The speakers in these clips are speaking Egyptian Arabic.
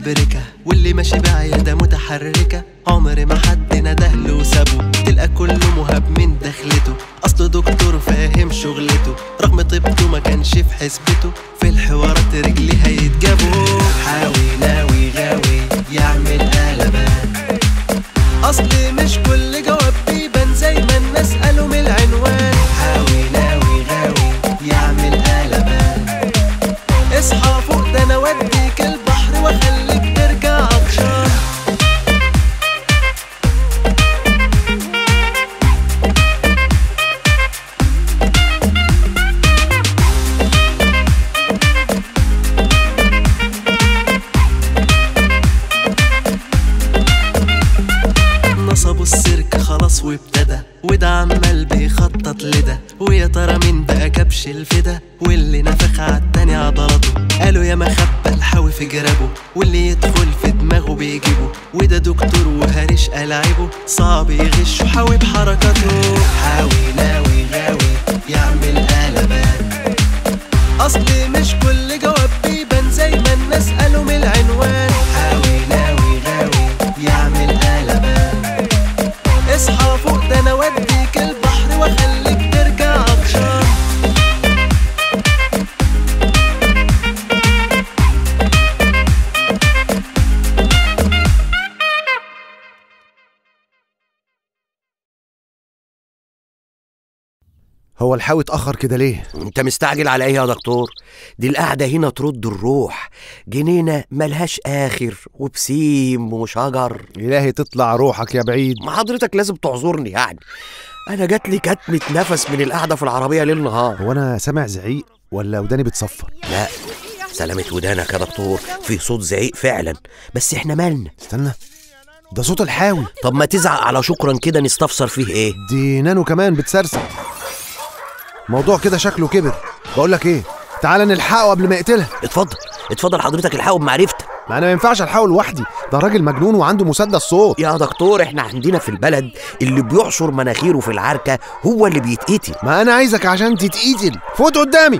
مفبركة واللي ماشي بعيادة متحركة عمر ما حد ندهله وسابه تلقى كله مهاب من دخلته أصله دكتور فاهم شغلته رغم طيبته ما كانش في حسبته في الحوارات رجلي هيتجابوا حاوي ناوي غاوي يعمل قلبان أصل مش كل جواب بيبان زي ما الناس قالوا من العنوان حاوي ناوي غاوي يعمل قلبان اصحى فوق ده انا اوديك البحر واخليك ترجع عطشان نصبوا السيرك خلاص وابتدى وده عمال بيخطط لده ويا ترى مين بقى كبش الفدا واللي نفخ عالتاني عضلاته قالوا يا مخبى الحاوي في جرابه واللي يدخل في دماغه بيجيبه وده دكتور وهرش ألاعبه صعب يغش وحاوي بحركاته حاوي ناوي غاوي يعمل قلبان اصل مش كل جواب بيبان زي ما الناس قالوا من العنوان حاوي ناوي غاوي يعمل قلبان اصحى فوق ده انا اوديك البحر واخليك ترجع عطشان هو الحاوي اتأخر كده ليه؟ انت مستعجل على ايه يا دكتور دي القعدة هنا ترد الروح جنينة ملهاش آخر وبسيم وشجر إلهي تطلع روحك يا بعيد ما حضرتك لازم تعذرني يعني أنا جات لي كتمة نفس من القعدة في العربية ليل نهار هو أنا سامع زعيق ولا وداني بتصفر؟ لا سلامة ودانك يا دكتور في صوت زعيق فعلا بس احنا مالنا استنى ده صوت الحاوي طب ما تزعق على شكرا كده نستفسر فيه ايه دي نانو كمان بتسرسل موضوع كده شكله كبر بقول لك ايه تعال نلحقه قبل ما يقتلها اتفضل اتفضل حضرتك الحقه بمعرفتك ما انا ما ينفعش الحقه لوحدي ده راجل مجنون وعنده مسدس صوت يا دكتور احنا عندنا في البلد اللي بيحشر مناخيره في العركة هو اللي بيتقتل ما انا عايزك عشان تتقتل فوت قدامي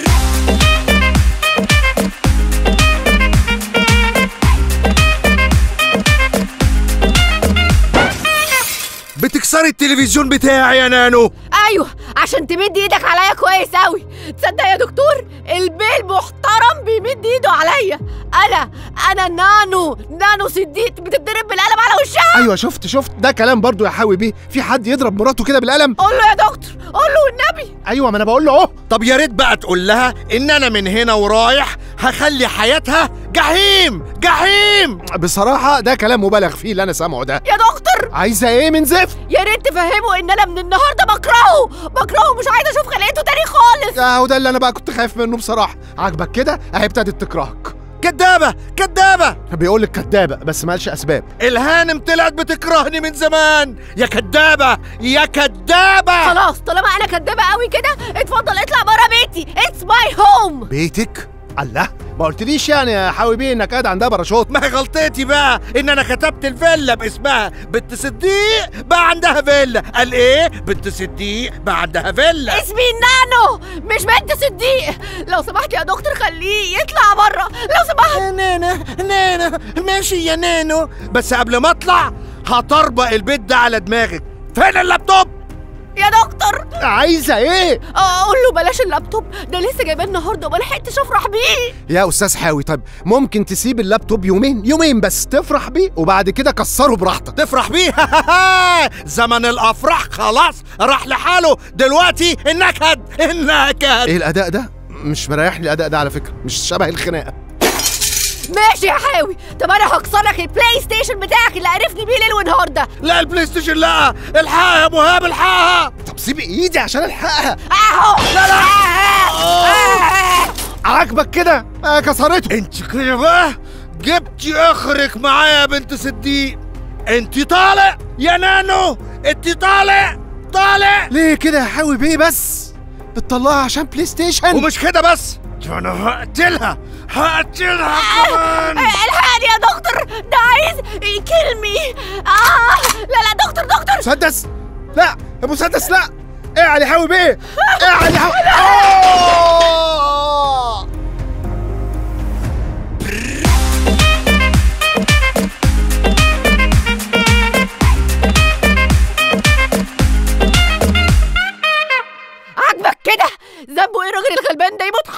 بتكسري التلفزيون بتاعي يا نانو ايوه عشان تمد ايدك عليا كويس قوي تصدق يا دكتور البيه المحترم بيمد ايده عليا انا انا نانو نانو صديق بتتضرب بالقلم على وشها ايوه شفت شفت ده كلام برضو يا حاوي بيه في حد يضرب مراته كده بالقلم قول له يا دكتور قول له والنبي ايوه ما انا بقول له اهو طب يا ريت بقى تقول لها ان انا من هنا ورايح هخلي حياتها جحيم جحيم بصراحه ده كلام مبالغ فيه اللي انا سامعه ده يا دكتور عايزه ايه من زفت يا ريت تفهمه ان انا من النهارده بكرهه بكرهه مش عايزه اشوف خلقته تاني خالص اهو ده اللي انا بقى كنت خايف منه بصراحه عاجبك كده اهي ابتدت تكرهك كدابة كدابة بيقول لك كدابه بس ما قالش اسباب الهانم طلعت بتكرهني من زمان يا كدابة يا كدابة خلاص طالما انا كدابه قوي كده اتفضل اطلع بره بيتي اتس ماي هوم بيتك الله ما قلتليش يعني يا حاوي بيه انك قاعد عندها باراشوت ما هي غلطتي بقى ان انا كتبت الفيلا باسمها بنت صديق بقى عندها فيلا قال ايه بنت صديق بقى عندها فيلا اسمي نانو مش بنت صديق لو سمحت يا دكتور خليه يطلع بره لو سمحت يا نانا نانا ماشي يا نانو بس قبل ما اطلع هطربق البيت ده على دماغك فين اللابتوب يا دكتور عايزه ايه اقول له بلاش اللابتوب ده لسه جايباه النهارده وما لحقتش افرح بيه يا استاذ حاوي طيب ممكن تسيب اللابتوب يومين يومين بس تفرح بيه وبعد كده كسره براحتك تفرح بيه زمن الافراح خلاص راح لحاله دلوقتي النكد النكد ايه الاداء ده مش مريحني الاداء ده على فكره مش شبه الخناقه ماشي يا حاوي طب انا هكسر لك البلاي ستيشن بتاعك اللي عرفني بيه ليل ونهار ده لا البلاي ستيشن لا الحقها يا مهاب الحقها طب سيب ايدي عشان الحقها اهو لا لا عاجبك كده آه كسرته انت كده بقى جبتي اخرك معايا يا بنت صديق انت طالع يا نانو انت طالع طالع ليه كده يا حاوي بيه بس بتطلعها عشان بلاي ستيشن ومش كده بس ده انا هقتلها هقتلها كمان الحقني يا دكتور ده عايز يكلمي اه لا لا دكتور دكتور مسدس لا يا مسدس لا ايه علي حاوي بيه ايه علي حاوي آه!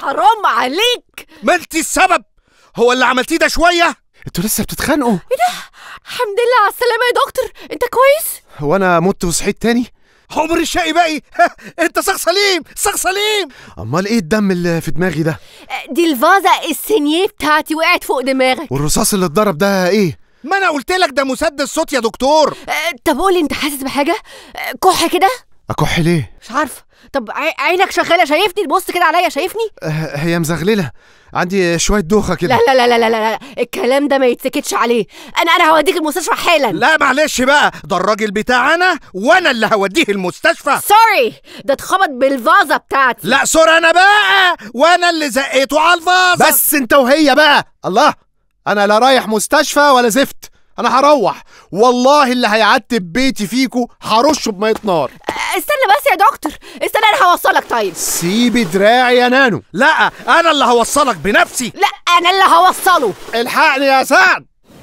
حرام عليك ما انت السبب هو اللي عملتيه ده شويه انتوا لسه بتتخانقوا الحمد لله على السلامه يا دكتور انت كويس هو انا مت وصحيت تاني عمر الشقي باقي انت شخص سليم شخص سليم امال ايه الدم اللي في دماغي ده دي الفازة السينيه بتاعتي وقعت فوق دماغك والرصاص اللي اتضرب ده ايه ما انا قلت لك ده مسدس صوت يا دكتور أه، طب قولي انت حاسس بحاجه أه، كح كده اكح ليه مش عارفه طب عي- عينك شغاله شايفني بص كده عليا شايفني آه، هي مزغلله عندي شويه دوخه كده لا لا لا لا لا لا لا الكلام ده ما يتسكتش عليه انا انا هوديك المستشفى حالا لا معلش بقى ده الراجل بتاعنا وانا اللي هوديه المستشفى سوري ده اتخبط بالفازه بتاعتي لا سور انا بقى وانا اللي زقيته على الفازه بس انت وهي بقى الله انا لا رايح مستشفى ولا زفت انا هروح والله اللي هيعتب بيتي فيكو هرشه بميه نار أه، استنى بس يا دكتور استنى انا هوصلك طيب سيبي دراعي يا نانو لا انا اللي هوصلك بنفسي لا انا اللي هوصله الحقني يا سعد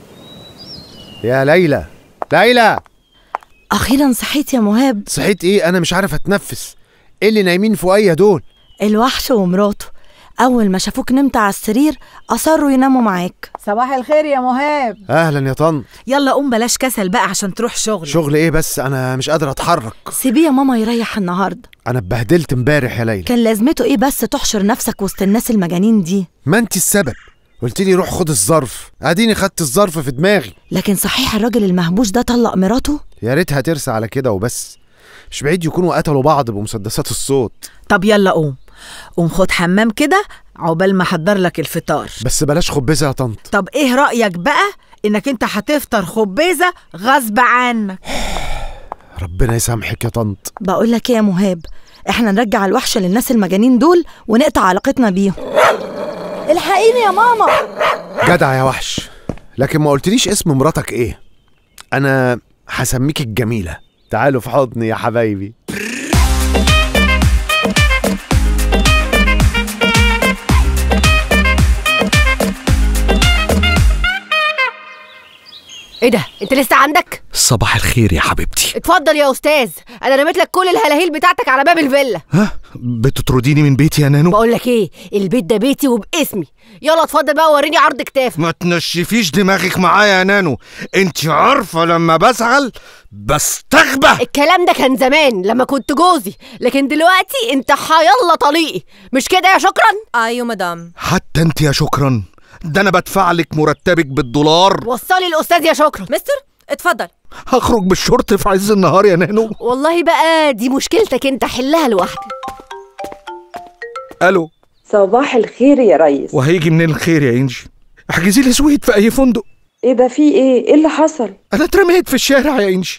يا ليلى ليلى أخيرا صحيت يا مهاب صحيت ايه انا مش عارف اتنفس ايه اللي نايمين فوقيا دول الوحش ومراته أول ما شافوك نمت على السرير أصروا يناموا معاك صباح الخير يا مهاب اهلا يا طن يلا قوم بلاش كسل بقى عشان تروح شغل شغل ايه بس انا مش قادر اتحرك سيبيه يا ماما يريح النهاردة انا اتبهدلت امبارح يا ليلى كان لازمته إيه بس تحشر نفسك وسط الناس المجانين دي ما انت السبب قلت لي روح خد الظرف اديني خدت الظرف في دماغي لكن صحيح الراجل المهبوش ده طلق مراته يا ريتها ترسى على كده وبس مش بعيد يكونوا قتلوا بعض بمسدسات الصوت طب يلا قوم قوم خد حمام كده عقبال ما احضر لك الفطار بس بلاش خبزه يا طنط طب ايه رأيك بقى انك انت هتفطر خبيزة غصب عنك ربنا يسامحك يا طنط بقول لك إيه يا مهاب إحنا نرجع الوحش للناس المجانين دول ونقطع علاقتنا بيهم الحقيني يا ماما جدع يا وحش لكن ما قلتليش اسم مراتك ايه انا هسميك الجميله تعالوا في حضني يا حبايبي ايه ده انت لسه عندك صباح الخير يا حبيبتي اتفضل يا استاذ انا رميت لك كل الهلاهيل بتاعتك على باب الفيلا ها بتطرديني من بيتي يا نانو بقول لك ايه البيت ده بيتي وباسمي يلا اتفضل بقى وريني عرض كتاف ما تنشفيش دماغك معايا يا نانو انت عارفه لما بزعل بستغبى الكلام ده كان زمان لما كنت جوزي لكن دلوقتي انت حيلا طليقي مش كده يا شكرا ايوه مدام حتى انت يا شكرا ده انا بدفع لك مرتبك بالدولار وصلي الاستاذ يا شكرا مستر اتفضل هخرج بالشورت في عز النهار يا نانو والله بقى دي مشكلتك انت حلها لوحدك الو صباح الخير يا ريس وهيجي منين الخير يا انجي احجزي لي سويت في اي فندق ايه ده في ايه ايه اللي حصل انا اترميت في الشارع يا انجي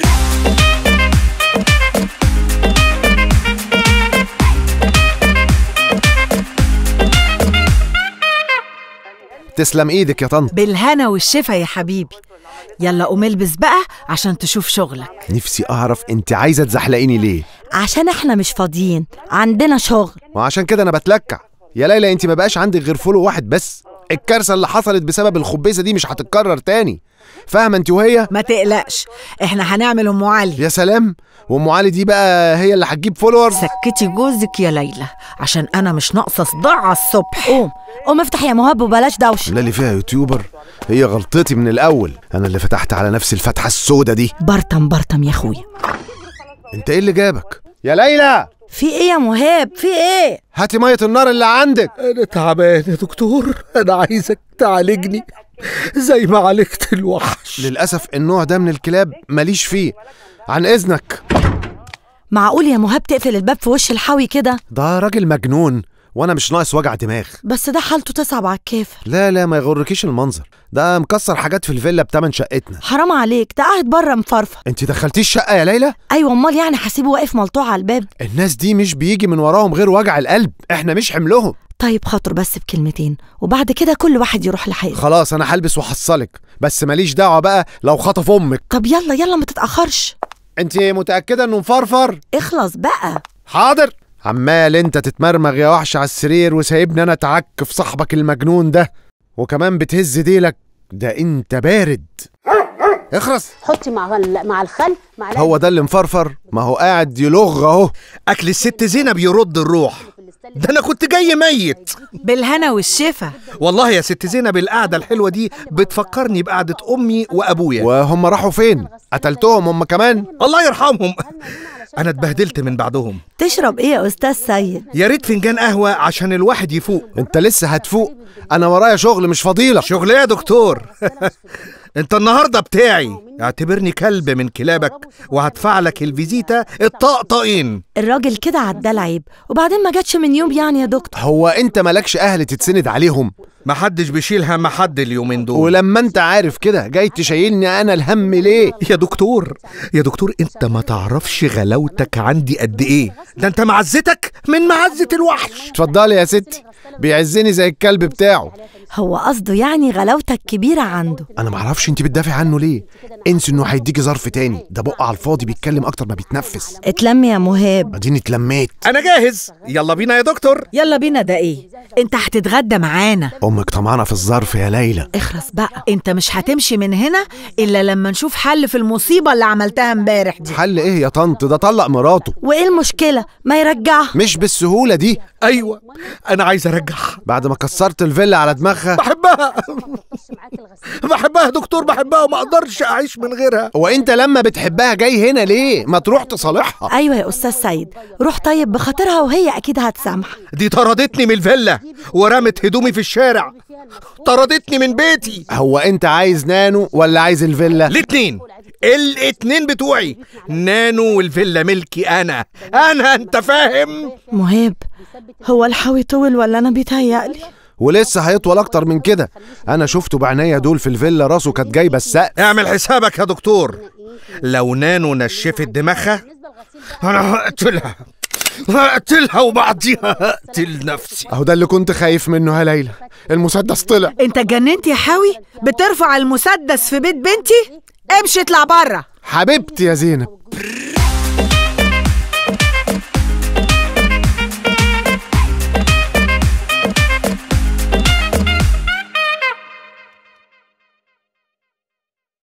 تسلم ايدك يا طنط بالهنا والشفا يا حبيبي يلا قوم البس بقى عشان تشوف شغلك نفسي اعرف انت عايزه تزحلقيني ليه عشان إحنا مش فاضيين عندنا شغل وعشان كده انا بتلكع يا ليلى انت ما بقاش عندك غير فولو واحد بس الكارثه اللي حصلت بسبب الخبيزه دي مش هتتكرر تاني فاهمه انت وهي ما تقلقش احنا هنعمل ام علي يا سلام وام علي دي بقى هي اللي هتجيب فولورز سكتي جوزك يا ليلى عشان انا مش ناقصه صداع على الصبح قوم قوم افتح يا مهاب وبلاش دوشة لا اللي فيها يوتيوبر هي غلطتي من الاول انا اللي فتحت على نفسي الفتحه السودة دي برطم برطم يا أخويا انت ايه اللي جابك يا ليلى في إيه يا مهاب في إيه هاتي ميه النار اللي عندك انا تعبان يا دكتور انا عايزك تعالجني زي ما عالجت الوحش للاسف النوع ده من الكلاب ماليش فيه عن اذنك معقول يا مهاب تقفل الباب في وش الحاوي كده ده راجل مجنون وانا مش ناقص وجع دماغ بس ده حالته تصعب على الكافر لا لا ما يغركيش المنظر ده مكسر حاجات في الفيلا بتمن شقتنا حرام عليك ده قاعد بره مفرفر انت دخلتيه الشقه يا ليلى ايوه امال يعني هسيبه واقف ملطوع على الباب الناس دي مش بيجي من وراهم غير وجع القلب احنا مش حملهم طيب خاطر بس بكلمتين وبعد كده كل واحد يروح لحاله خلاص انا هلبس وحصلك بس ماليش دعوه بقى لو خطف امك طب يلا يلا ما تتاخرش انت متاكده انه مفرفر اخلص بقى حاضر عمال انت تتمرمغ يا وحش على السرير وسايبني انا اتعك في صاحبك المجنون ده وكمان بتهز ديلك ده انت بارد اخرس حطي مع مع الخل معلقه هو ده اللي مفرفر ما هو قاعد يلغ اهو اكل الست زينب يرد الروح ده انا كنت جاي ميت بالهنا والشفا والله يا ست زينب القعده الحلوه دي بتفكرني بقعده امي وابويا وهم راحوا فين قتلتهم هم كمان الله يرحمهم انا اتبهدلت من بعدهم تشرب ايه يا استاذ سيد يا ريت فنجان قهوه عشان الواحد يفوق انت لسه هتفوق انا ورايا شغل مش فضيلة شغل ايه يا دكتور انت النهارده بتاعي اعتبرني كلب من كلابك وهدفع لك الفيزيتا الطقطقين الراجل كده عدى العيب وبعدين ما جاتش من يوم يعني يا دكتور هو انت مالكش اهل تتسند عليهم محدش بيشيل هم حد اليومين دول ولما انت عارف كده جاي تشيلني انا الهم ليه يا دكتور يا دكتور انت ما تعرفش غلاوتك عندي قد ايه ده انت معزتك من معزة الوحش اتفضلي يا ستي بيعزني زي الكلب بتاعه هو قصده يعني غلاوتك كبيرة عنده انا معرفش انت بتدافع عنه ليه انسي انه هيديكي ظرف تاني ده بق على الفاضي بيتكلم اكتر ما بيتنفس اتلم يا مهاب اديني اتلميت انا جاهز يلا بينا يا دكتور يلا بينا ده ايه انت هتتغدى معانا امك طمعانه في الظرف يا ليلى اخرس بقى انت مش هتمشي من هنا الا لما نشوف حل في المصيبه اللي عملتها امبارح دي حل ايه يا طنط ده طلق مراته وايه المشكلة ما يرجعها مش بالسهوله دي ايوه انا عايز ارجعها بعد ما كسرت الفيلا على دماغها بحبها بحبها يا دكتور بحبها وما اقدرش اعيش من غيرها وانت لما بتحبها جاي هنا ليه ما تروح تصالحها ايوه يا استاذ سيد روح طيب بخاطرها وهي اكيد هتسامح دي طردتني من الفيلا ورمت هدومي في الشارع طردتني من بيتي هو انت عايز نانو ولا عايز الفيلا الاتنين الاتنين بتوعي نانو والفيلا ملكي انا انا انت فاهم مهاب هو الحوي طول ولا انا بيتهيألي ولسه هيطول اكتر من كده انا شفته بعينيا دول في الفيلا راسه كانت جايبه السقف اعمل حسابك يا دكتور لو نانو نشفت دماغها انا هقتلها هقتلها وبعديها هقتل نفسي اهو ده اللي كنت خايف منه يا ليلى المسدس طلع انت اتجننت يا حاوي بترفع المسدس في بيت بنتي امشي اطلع بره حبيبتي يا زينب